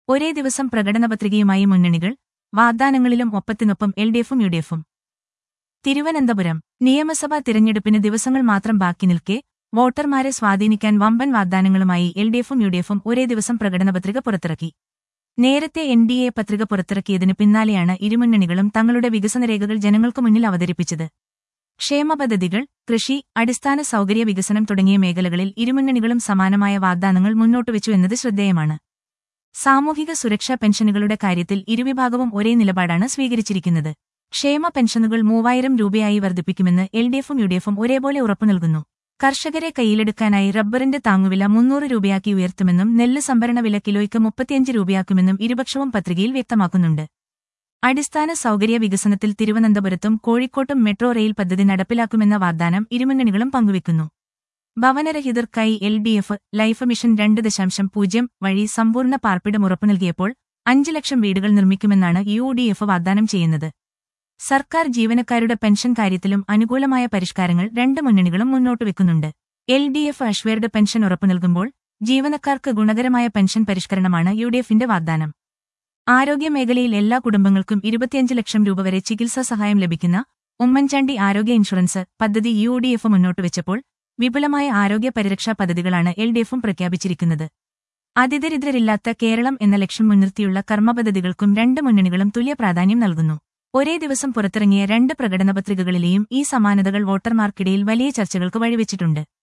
ഒരേ ദിവസം പ്രകടനപത്രികയുമായി മുന്നണികൾ വാഗ്ദാനങ്ങളിലും ഒപ്പത്തിനൊപ്പം എൽ ഡി എഫും യു ഡി എഫും തിരുവനന്തപുരം നിയമസഭാ തിരഞ്ഞെടുപ്പിന് ദിവസങ്ങൾ മാത്രം ബാക്കി നിൽക്കെ വോട്ടർമാരെ സ്വാധീനിക്കാൻ വമ്പൻ വാഗ്ദാനങ്ങളുമായി എൽ ഡി എഫും യു ഡി എഫും ഒരേ ദിവസം പ്രകടനപത്രിക പുറത്തിറക്കി നേരത്തെ എൻ ഡി എ പത്രിക പുറത്തിറക്കിയതിന് പിന്നാലെയാണ് ഇരുമുന്നണികളും തങ്ങളുടെ വികസനരേഖകൾ ജനങ്ങൾക്കു മുന്നിൽ അവതരിപ്പിച്ചത് ക്ഷേമപദ്ധതികൾ കൃഷി അടിസ്ഥാന സൗകര്യ വികസനം തുടങ്ങിയ മേഖലകളിൽ ഇരുമുന്നണികളും സമാനമായ വാഗ്ദാനങ്ങൾ മുന്നോട്ടുവച്ചു എന്നത് ശ്രദ്ധേയമാണ് സാമൂഹിക സുരക്ഷാ പെൻഷനുകളുടെ കാര്യത്തിൽ ഇരുവിഭാഗവും ഒരേ നിലപാടാണ് സ്വീകരിച്ചിരിക്കുന്നത് ക്ഷേമ പെൻഷനുകൾ മൂവായിരം രൂപയായി വർദ്ധിപ്പിക്കുമെന്ന് എൽ ഡി എഫും യു ഡി എഫും ഒരേപോലെ ഉറപ്പു നൽകുന്നു കർഷകരെ കയ്യിലെടുക്കാനായി റബ്ബറിന്റെ താങ്ങുവില മുന്നൂറ് രൂപയാക്കി ഉയർത്തുമെന്നും നെല്ല് സംഭരണ വില കിലോയ്ക്ക് മുപ്പത്തിയഞ്ച് രൂപയാക്കുമെന്നും ഇരുപക്ഷവും പത്രികയിൽ വ്യക്തമാക്കുന്നുണ്ട് അടിസ്ഥാന സൗകര്യ വികസനത്തിൽ തിരുവനന്തപുരത്തും കോഴിക്കോട്ടും മെട്രോ റെയിൽ പദ്ധതി നടപ്പിലാക്കുമെന്ന വാഗ്ദാനം ഇരുമുന്നണികളും പങ്കുവയ്ക്കുന്നു ഭവനരഹിതർക്കായി L D F life mission രണ്ട് ദശാംശം പൂജ്യം വഴി സമ്പൂർണ്ണ പാർപ്പിടം ഉറപ്പു നൽകിയപ്പോൾ അഞ്ച് ലക്ഷം വീടുകൾ നിർമ്മിക്കുമെന്നാണ് യു ഡി എഫ് വാഗ്ദാനം ചെയ്യുന്നത് സർക്കാർ ജീവനക്കാരുടെ പെൻഷൻ കാര്യത്തിലും അനുകൂലമായ പരിഷ്കാരങ്ങൾ രണ്ട് മുന്നണികളും മുന്നോട്ട് വെക്കുന്നുണ്ട് L D F assured pension ഉറപ്പു നൽകുമ്പോൾ ജീവനക്കാർക്ക് ഗുണകരമായ പെൻഷൻ പരിഷ്കരണമാണ് യു ഡി എഫിന്റെ വാഗ്ദാനം ആരോഗ്യമേഖലയിൽ എല്ലാ കുടുംബങ്ങൾക്കും ഇരുപത്തിയഞ്ച് ലക്ഷം രൂപ വരെ ചികിത്സാ സഹായം ലഭിക്കുന്ന ഉമ്മൻചാണ്ടി ആരോഗ്യ ഇൻഷുറൻസ് പദ്ധതി യു ഡി എഫ് മുന്നോട്ട് വെച്ചപ്പോൾ വിപുലമായ ആരോഗ്യ പരിരക്ഷാ പദ്ധതികളാണ് എൽ ഡി എഫും പ്രഖ്യാപിച്ചിരിക്കുന്നത് അതിദരിദ്രരില്ലാത്ത കേരളം എന്ന ലക്ഷ്യം മുൻനിർത്തിയുള്ള കർമ്മപദ്ധതികൾക്കും രണ്ട് മുന്നണികളും തുല്യ പ്രാധാന്യം നൽകുന്നു ഒരേ ദിവസം പുറത്തിറങ്ങിയ രണ്ട് പ്രകടനപത്രികകളിലെയും ഈ സമാനതകൾ വോട്ടർമാർക്കിടയിൽ വലിയ ചർച്ചകൾക്ക് വഴിവെച്ചിട്ടുണ്ട്